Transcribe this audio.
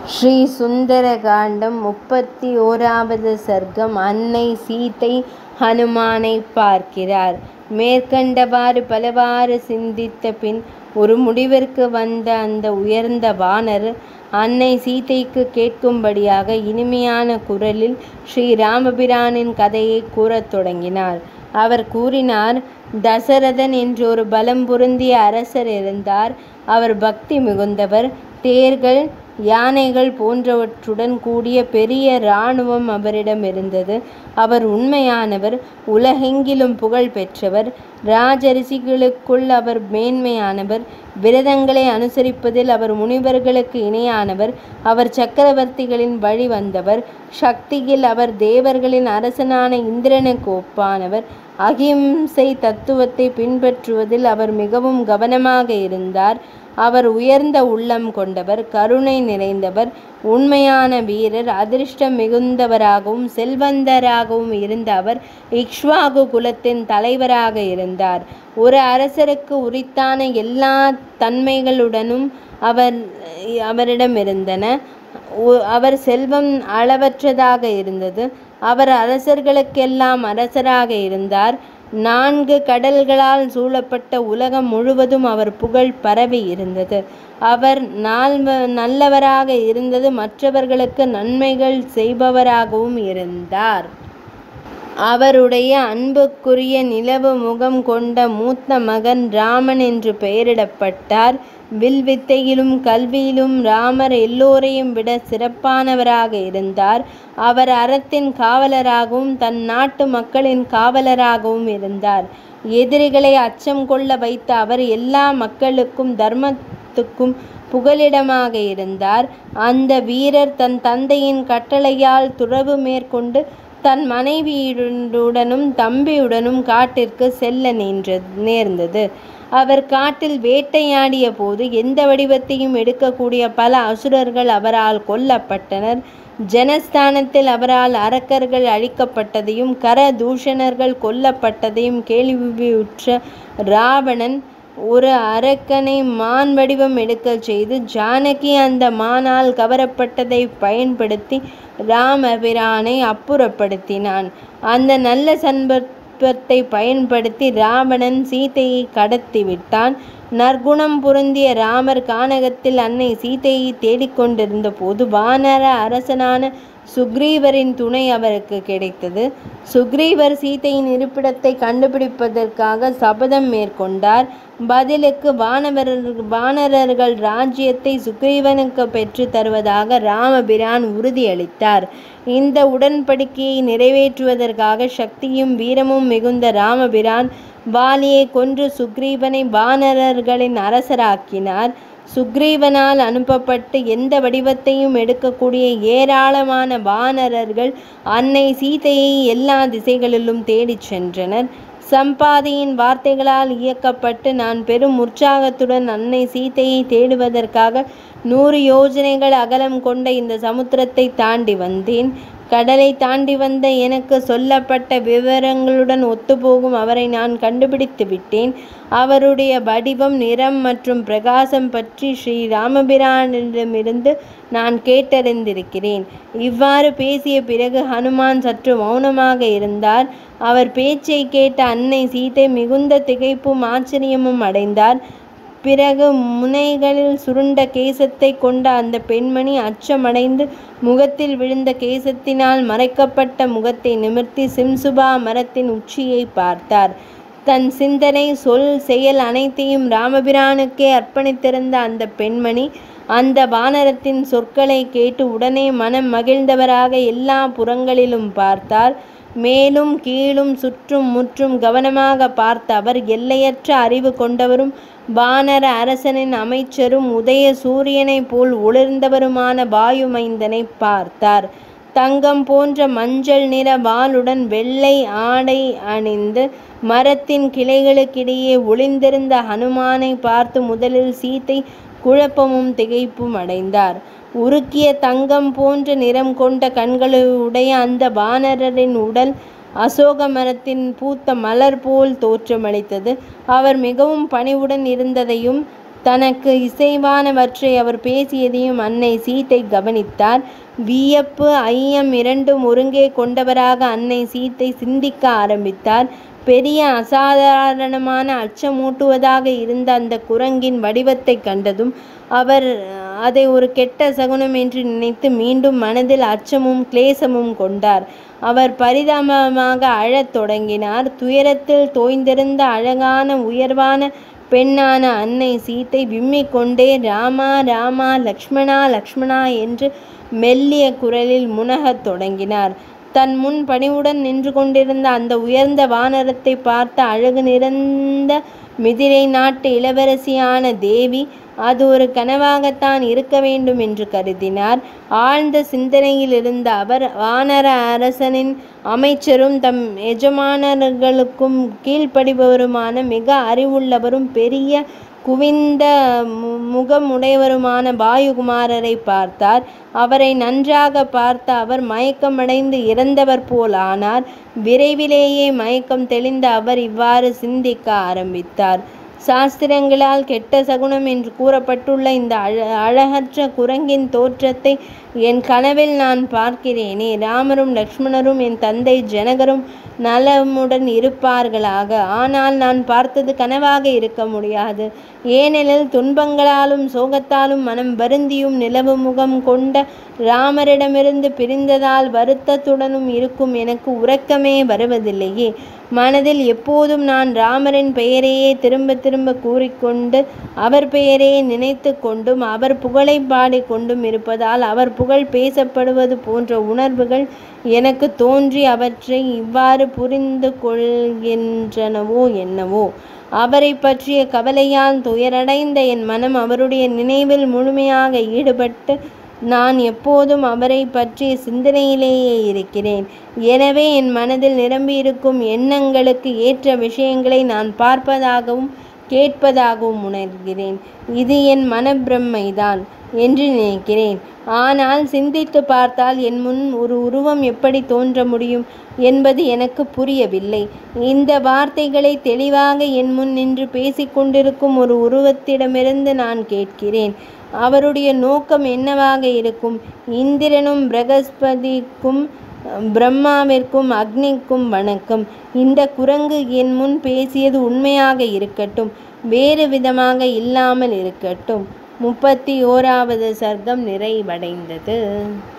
ஸ்ரீ சுந்தரகாண்டம் முப்பத்தி ஓராவது சர்க்கம் அன்னை சீதை ஹனுமானைப் பார்க்கிறார். மேற்கண்டவாறு பலவாறு சிந்தித்த பின் ஒரு முடிவிற்கு வந்த அந்த உயர்ந்த வானர் அன்னை சீதைக்குக் கேட்கும்படியாக இனிமையான குரலில் ஸ்ரீ இராமபிரானின் கதையைக் கூறத் தொடங்கினார். அவர் கூறினார் தசரதன் என்றொரு பலம் பொருந்திய அரசர் இருந்தார். அவர் பக்தி மிகுந்தவர். தேர்கள் யானைகள் போன்றவற்றுடன் கூடிய பெரிய இராணுவம் அவரிடம் இருந்தது. அவர் உண்மையானவர். உலகெங்கிலும் புகழ் பெற்றவர். ராஜரிஷிகளுக்குள் அவர் மேன்மையானவர். விரதங்களை அனுசரிப்பதில் அவர் முனிவர்களுக்கு இணையானவர். அவர் சக்கரவர்த்திகளின் வழி வந்தவர். சக்தியில் அவர் தேவர்களின் அரசனான இந்திரனுக்கு ஒப்பானவர். அகிம்சை தத்துவத்தைப் பின்பற்றுவதில் அவர் மிகவும் கவனமாக இருந்தார். அவர் உயர்ந்த உள்ளம் கொண்டவர். கருணை நிறைந்தவர். உண்மையான வீரர். அதிர்ஷ்டம் மிகுந்தவராகவும் செல்வந்தராகவும் இருந்த அவர் இக்ஷ்வாகு குலத்தின் தலைவராக இருந்தார். ஒரு அரசருக்கு உரித்தான எல்லாத் தன்மைகளுடனும் அவரிடமிருந்தன. அவர் செல்வம் அளவற்றதாக இருந்தது. அவர் அரசர்களுக்கெல்லாம் அரசராக இருந்தார். நான்கு கடல்களால் சூழப்பட்ட உலகம் முழுவதும் அவர் புகழ் பரவி இருந்தது. அவர் நல்லவராக இருந்தது மற்றவர்களுக்கு நன்மைகள் செய்பவராகவும் இருந்தார். அவருடைய அன்புக்குரிய நிலவு முகம் கொண்ட மூத்த மகன் இராமன் என்று பெயரிடப்பட்டார். வில்வித்தையிலும் கல்வியிலும் இராமர் எல்லோரையும் விடச் சிறப்பானவராக இருந்தார். அவர் அறத்தின் காவலராகவும் தன் நாட்டு மக்களின் காவலராகவும் இருந்தார். எதிரிகளை அச்சம் கொள்ள வைத்த அவர் எல்லா மக்களுக்கும் தர்மத்துக்கும் புகலிடமாக இருந்தார். அந்த வீரர் தன் தந்தையின் கட்டளையால் துறவு மேற்கொண்டு தன் மனைவியுடனும் தம்பியுடனும் காட்டிற்குச் செல்ல நேர்ந்தது. அவர் காட்டில் வேட்டையாடிய போது எந்த வடிவத்தையும் எடுக்கக்கூடிய பல அசுரர்கள் அவரால் கொல்லப்பட்டனர். ஜனஸ்தானத்தில் அவரால் அரக்கர்கள் அழிக்கப்பட்டதையும் கர தூஷணர்கள் கொல்லப்பட்டதையும் கேள்வியுற்ற இராவணன் ஒரு அரக்கனை மான் வடிவம் எடுக்கச் செய்து ஜானகி அந்த மானால் கவரப்பட்டதைப் பயன்படுத்தி இராமபிரானை அப்புறப்படுத்தினான். அந்த நல்ல சந்தர்ப்பத்தைப் பயன்படுத்தி இராவணன் சீதையைக் கடத்திவிட்டான். நற்குணம் பொருந்திய இராமர் கானகத்தில் அன்னை சீதையைத் தேடிக் கொண்டிருந்த போது வானர அரசனான சுக்ரீவரின் துணை அவருக்குக் கிடைத்தது. சுக்ரீவர் சீதையின் இருப்பிடத்தைக் கண்டுபிடிப்பதற்காக சபதம் மேற்கொண்டார். பதிலுக்கு வானரர்கள் ராஜ்யத்தை சுக்ரீவனுக்குப் பெற்றுத் தருவதாக இராமபிரான் உறுதியளித்தார். இந்த உடன்படிக்கையை நிறைவேற்றுவதற்காக சக்தியும் வீரமும் மிகுந்த இராமபிரான் வாலியைக் கொன்று சுக்ரீவனை வானரர்களின் அரசராக்கினார். சுக்ரீவனால் அனுப்பப்பட்டு எந்த வடிவத்தையும் எடுக்கக்கூடிய ஏராளமான வானரர்கள் அன்னை சீதையை எல்லா திசைகளிலும் தேடிச் சென்றனர். சம்பாதியின் வார்த்தைகளால் ஈர்க்கப்பட்டு நான் பெரும் உற்சாகத்துடன் அன்னை சீதையைத் தேடுவதற்காக நூறு யோஜனைகள் அகலம் கொண்ட இந்த சமுத்திரத்தைத் தாண்டி வந்தேன். கடலைத் தாண்டி வந்த எனக்குச் சொல்லப்பட்ட விவரங்களுடன் ஒத்துப்போகும் அவரை நான் கண்டுபிடித்து விட்டேன். அவருடைய வடிவம் நிறம் மற்றும் பிரகாசம் பற்றி ஸ்ரீ இராமபிரானிடமிருந்து நான் கேட்டறிந்திருக்கிறேன். இவ்வாறு பேசிய பிறகு ஹனுமான் சற்று மௌனமாக இருந்தார். அவர் பேச்சைக் கேட்ட அன்னை சீதை மிகுந்த திகைப்பும் ஆச்சரியமும் அடைந்தார். பிறகு முனைகளில் சுருண்ட கேசத்தைக் கொண்ட அந்தப் பெண்மணி அச்சமடைந்து முகத்தில் விழுந்த கேசத்தினால் மறைக்கப்பட்ட முகத்தை நிமிர்த்தி சிம்சுபா மரத்தின் உச்சியைப் பார்த்தார். தன் சிந்தனை சொல் செயல் அனைத்தையும் இராமபிரானுக்கே அர்ப்பணித்திருந்த அந்தப் பெண்மணி அந்த வானரத்தின் சொற்களைக் கேட்டு உடனே மனம் மகிழ்ந்தவராக எல்லாப் புறங்களிலும் பார்த்தார். மேலும் கீழும் சுற்றும் முற்றும் கவனமாகப் பார்த்த அவர் எல்லையற்ற அறிவு கொண்டவரும் வானர அரசனின் அமைச்சரும் உதய சூரியனைப் போல் ஒளிர்ந்தவருமான வாயு மைந்தனைப் பார்த்தார். தங்கம் போன்ற மஞ்சள் நிற வாலுடன் வெள்ளை ஆடை அணிந்து மரத்தின் கிளைகளுக்கிடையே ஒளிந்திருந்த ஹனுமானைப் பார்த்து முதலில் சீதை குழப்பமும் திகைப்பும் அடைந்தார். உருக்கிய தங்கம் போன்ற நிறம் கொண்ட கண்களுடைய அந்த வானரரின் உடல் அசோக மரத்தின் பூத்த மலர் போல் தோற்றமளித்தது. அவர் மிகவும் பணிவுடன் இருந்ததையும் தனக்கு இசைவானவற்றை அவர் பேசியதையும் அன்னை சீத்தை கவனித்தார் வியப்பு ஐயம் இரண்டும் ஒருங்கே கொண்டவராக அன்னை சீத்தை சிந்திக்க ஆரம்பித்தார் பெரிய அசாதாரணமான அச்சமூட்டுவதாக இருந்த அந்த குரங்கின் வடிவத்தை கண்டதும் அவர் அதை ஒரு கெட்ட சகுனம் என்று நினைத்து மீண்டும் மனதில் அச்சமும் கிளேசமும் கொண்டார் அவர் பரிதாபமாக அழத் தொடங்கினார் துயரத்தில் தோய்ந்திருந்த அழகான உயர்வான பெண்ணான அன்னை சீத்தை விம்மிக் கொண்டே ராமா ராமா லக்ஷ்மணா லக்ஷ்மணா என்று மெல்லிய குரலில் முனகத் தொடங்கினார் தன் முன் பணிவுடன் நின்று கொண்டிருந்த அந்த உயர்ந்த வானரத்தை பார்த்த அழகு நிறைந்த மிதிரை நாட்டு இளவரசியான தேவி அது ஒரு கனவாகத்தான் இருக்க வேண்டும் என்று கருதினார் ஆழ்ந்த சிந்தனையில் இருந்த அவர் வானர அரசனின் அமைச்சரும் தம் எஜமானர்களுக்கும் கீழ்ப்படிபவருமான மிக அறிவுள்ளவரும் பெரிய குவிந்த மு- முகமுடையவருமான வாயுகுமாரரை பார்த்தார் அவரை நன்றாக பார்த்த அவர் மயக்கமடைந்து இறந்தவர் போல் ஆனார் விரைவிலேயே மயக்கம் தெளிந்த அவர் இவ்வாறு சிந்திக்க ஆரம்பித்தார் சாஸ்திரங்களால் கெட்ட சகுனம் என்று கூறப்பட்டுள்ள இந்த அழ அழகற்ற குரங்கின் தோற்றத்தை என் கனவில் நான் பார்க்கிறேனே ராமரும் லக்ஷ்மணரும் என் தந்தை ஜனகரும் நலமுடன் இருப்பார்களாக ஆனால் நான் பார்த்தது கனவாக இருக்க முடியாது ஏனெனில் துன்பங்களாலும் சோகத்தாலும் மனம் வருந்தியும் நிலவு முகம் கொண்ட ராமரிடமிருந்து பிரிந்ததால் வருத்தத்துடனும் இருக்கும் எனக்கு உறக்கமே வருவதில்லையே மனதில் எப்போதும் நான் ராமரின் பெயரையே திரும்ப திரும்ப கூறிக்கொண்டு அவர் பெயரையே நினைத்து கொண்டும் அவர் புகழை பாடிக்கொண்டும் இருப்பதால் அவர் புகழ் பேசப்படுவது போன்ற உணர்வுகள் எனக்கு தோன்றி அவற்றை இவ்வாறு புரிந்து கொள்கின்றனவோ என்னவோ அவரை பற்றிய கவலையால் துயரடைந்த என் மனம் அவருடைய நினைவில் முழுமையாக ஈடுபட்டு நான் எப்போதும் அவரை பற்றிய சிந்தனையிலேயே இருக்கிறேன் எனவே என் மனதில் நிரம்பியிருக்கும் எண்ணங்களுக்கு ஏற்ற விஷயங்களை நான் பார்ப்பதாகவும் கேட்பதாகவும் உணர்கிறேன் இது என் மனப்பிரமைதான் என்று நினைக்கிறேன் ஆனால் சிந்தித்து பார்த்தால் என் முன் ஒரு உருவம் எப்படி தோன்ற முடியும் என்பது எனக்கு புரியவில்லை இந்த வார்த்தைகளை தெளிவாக என் முன் நின்று பேசிக்கொண்டிருக்கும் ஒரு உருவத்திடமிருந்து நான் கேட்கிறேன் அவருடைய நோக்கம் என்னவாக இருக்கும் இந்திரனும் பிரகஸ்பதிக்கும் பிரம்மாவிற்கும் அக்னிக்கும் வணக்கம் இந்த குரங்கு என் முன் பேசியது உண்மையாக இருக்கட்டும் வேறு விதமாக இல்லாமல் இருக்கட்டும் முப்பத்தி ஓராவது சர்க்கம் நிறைவடைந்தது